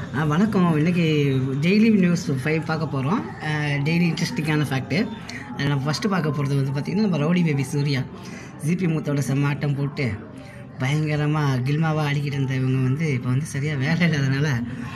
ஆ, வணக்கம் இன்றைக்கி daily news five பார்க்க போகிறோம் டெய்லி இன்ட்ரெஸ்டிங்கான ஃபேக்ட்டு அதில் நம்ம ஃபஸ்ட்டு பார்க்க போகிறது வந்து பார்த்திங்கன்னா நம்ம ரவுடி பேபி சூர்யா ஜிபி மூத்தோட செம்ம ஆட்டம் போட்டு பயங்கரமாக கில்மாவாக ஆடிக்கிட்டு இருந்த இவங்க வந்து இப்போ வந்து சரியாக வேலை இல்லாதனால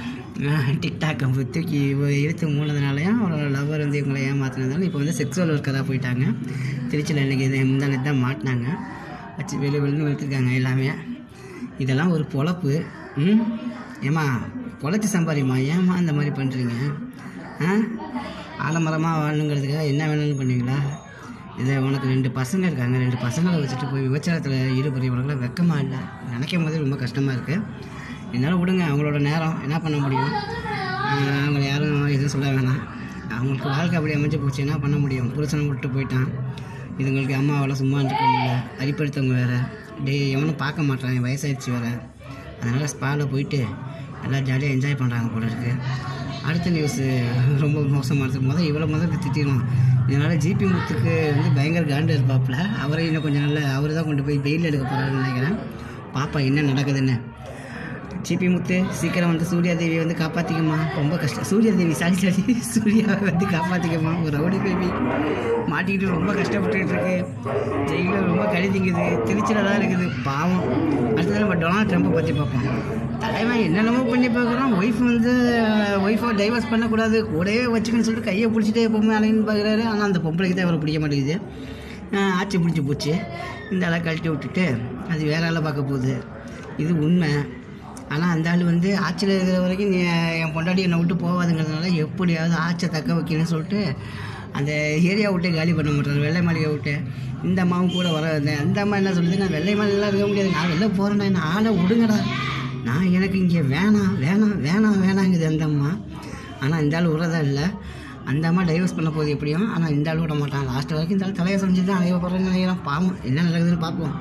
டிக்டாக் தூக்கி இழுத்து மூணதுனாலையும் அவரோட லவர் வந்து இவங்களை ஏமாத்தினதால இப்போ வந்து செக்ஸுவல் ஒர்க்கராக போயிட்டாங்க திருச்சியில் இன்றைக்கி இது முந்தானத்து தான் மாட்டினாங்க வச்சு வெளியே வெளியே வெளுத்துருக்காங்க எல்லாமே இதெல்லாம் ஒரு பொழப்பு ம் ஏம்மா பொழைச்சி சம்பாதிம்மா ஏம்மா இந்த மாதிரி பண்ணுறீங்க ஆ ஆலமரமாக வாழணுங்கிறதுக்காக என்ன வேணும்னு பண்ணுவீங்களா இதை உனக்கு ரெண்டு பசங்க இருக்காங்க ரெண்டு பசங்களை வச்சுட்டு போய் விபச்சாரத்தில் ஈடுபடுறவங்களுக்குலாம் வெக்கமா இல்லை நினைக்கும் போது ரொம்ப கஷ்டமாக இருக்குது இருந்தாலும் விடுங்க அவங்களோட நேரம் என்ன பண்ண முடியும் ஆஹ் அவங்கள யாரும் எதுவும் சொல்ல வேணாம் அவங்களுக்கு வாழ்க்கை அப்படி அமைஞ்சு போச்சு என்ன பண்ண முடியும் புருஷனை விட்டு போயிட்டான் இதுங்களுக்கு அம்மாவெல்லாம் சும்மா இருக்க முடியல அடிப்படுத்தவங்க வேறு டே எவனும் பார்க்க மாட்டான் என் வயசாயிடுச்சு வேறு அதனால் ஸ்பாவில் போயிட்டு எல்லாம் ஜாலியாக என்ஜாய் பண்ணுறாங்க போல இருக்கு அடுத்த நியூஸு ரொம்ப மோசமானது முதல் இவ்வளோ முதல் திட்டிடும் இதனால் ஜிபி முத்துக்கு வந்து பயங்கர காண்டு இருப்பாப்புல அவரை இன்னும் கொஞ்சம் நல்ல அவர் தான் கொண்டு போய் பெயில் எடுக்க போகிறாருன்னு நினைக்கிறேன் பாப்பா என்ன நடக்குதுன்னு ஜிபி முத்து சீக்கிரம் வந்து சூர்யா தேவி வந்து காப்பாற்றிக்கம்மா ரொம்ப கஷ்டம் சூர்யா தேவி சாரி சாரி சூர்யாவை வந்து காப்பாற்றிக்கம்மா ஒரு ரவுடி பேபி மாட்டிக்கிட்டு ரொம்ப கஷ்டப்பட்டுக்கிட்டு இருக்கு ஜெயிலில் ரொம்ப கழி திங்குது திருச்சியில் தான் இருக்குது பாவம் அடுத்தது நம்ம டொனால்ட் ட்ரம்ப்பை பற்றி பார்ப்போம் தலைவன் என்னென்னமோ பண்ணி பார்க்குறோம் ஒய்ஃப் வந்து ஒய்ஃபை டைவர்ஸ் பண்ணக்கூடாது கூடவே வச்சுக்கன்னு சொல்லிட்டு கையை பிடிச்சிட்டே எப்பவுமே அலைன்னு பார்க்குறாரு ஆனால் அந்த பொம்பளைக்கு தான் அவரை பிடிக்க மாட்டேங்குது ஆஹ் ஆட்சி பிடிச்சி போச்சு இந்த ஆளை கழட்டி விட்டுட்டு அது வேற ஆளை பார்க்க போகுது இது உண்மை ஆனால் அந்த ஆள் வந்து ஆட்சியில் இருக்கிற வரைக்கும் நீ என் பொண்டாட்டி என்னை விட்டு போகாதுங்கிறதுனால எப்படியாவது ஆட்சியை தக்க வைக்கணும்னு சொல்லிட்டு அந்த ஏரியா விட்டு காலி பண்ண மாட்டாரு வெள்ளை மாளிகை விட்டு இந்த அம்மாவும் கூட வர வந்தேன் அந்த அம்மா என்ன சொல்லுது நான் வெள்ளை மாளிகைலாம் இருக்க முடியாது நான் வெளில போகிறேன்டா என்ன ஆளை விடுங்கடா நான் எனக்கு இங்கே வேணாம் வேணாம் வேணாம் வேணாங்குது அந்த அம்மா ஆனால் இந்த ஆள் விட்றதா இல்லை அந்த அம்மா டைவர்ஸ் பண்ண போகுது எப்படியும் ஆனால் இந்த ஆள் விட மாட்டான் லாஸ்ட் வரைக்கும் இந்த ஆள் தலையை செஞ்சு தான் அலைய போகிறேன்னு நினைக்கிறேன் பாவம் என்ன நடக்குதுன்னு பார்ப்போம்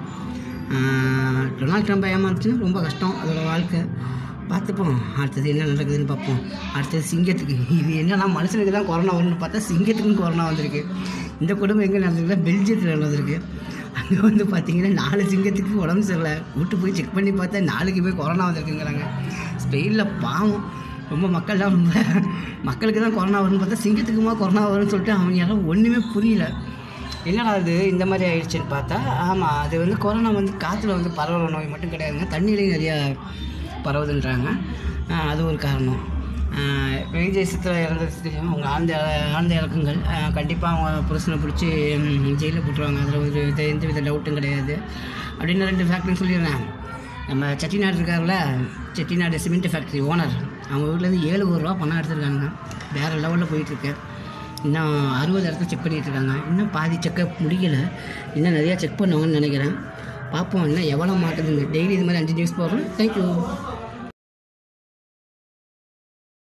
ஆஹ் டொனால்ட் ட்ரம்ப் ஏமாந்துச்சுன்னா ரொம்ப கஷ்டம் அதோட வாழ்க்கை பார்த்துப்போம் அடுத்தது என்ன நடக்குதுன்னு பார்ப்போம் அடுத்தது சிங்கத்துக்கு இது என்னன்னா மனுஷனுக்கு தான் கொரோனா வரும்னு பார்த்தா சிங்கத்துக்கும் கொரோனா வந்திருக்கு இந்த குடும்பம் எங்கே நடந்திருக்குன்னா பெல்ஜியத்தில் நடந்திருக்கு அங்கே வந்து பார்த்தீங்கன்னா நாலு சிங்கத்துக்கு உடம்பு சரியில்லை வீட்டு போய் செக் பண்ணி பார்த்தா நாளைக்கு போய் கொரோனா வந்திருக்குங்கிறாங்க ஸ்பெயினில் பாவம் ரொம்ப மக்கள்லாம் ரொம்ப மக்களுக்கு தான் கொரோனா வரும்னு பார்த்தா சிங்கத்துக்குமா கொரோனா வரும்னு சொல்லிட்டு அவங்க யாரும் ஒன்றுமே புரியல என்னடா அது இந்த மாதிரி ஆயிடுச்சுன்னு பார்த்தா ஆமாம் அது வந்து கொரோனா வந்து காற்றுல வந்து பரவற நோய் மட்டும் கிடையாதுங்க தண்ணியிலையும் நிறையா பரவுதுன்றாங்க ஆஹ் அது ஒரு காரணம் விஜய் தேசத்தில் இறந்தது தெரியும் அவங்க ஆழ்ந்த ஆழ்ந்த இறக்கங்கள் கண்டிப்பாக அவங்க புருஷனை பிடிச்சி ஜெயிலில் போட்டுருவாங்க அதில் ஒரு வித எந்த வித டவுட்டும் கிடையாது அப்படின்னு ரெண்டு ஃபேக்ட்ரின்னு சொல்லிடுறேன் நம்ம செட்டிநாடு இருக்கார்ல செட்டிநாடு சிமெண்ட் ஃபேக்ட்ரி ஓனர் அவங்க வீட்டிலேருந்து ஏழு கோடி ரூபா பணம் எடுத்துருக்காங்க வேறு லெவலில் போயிட்டுருக்கு இன்னும் அறுபது இடத்துல செக் பண்ணிட்டு இருக்காங்க இன்னும் பாதி செக்கப் முடியல இன்னும் நிறையா செக் பண்ணுவாங்கன்னு நினைக்கிறேன் பார்ப்போம் இன்னும் எவ்வளோ மாட்டுதுங்க டெய்லி இது மாதிரி அஞ்சு நியூஸ் போடுறோம் தேங்க்யூ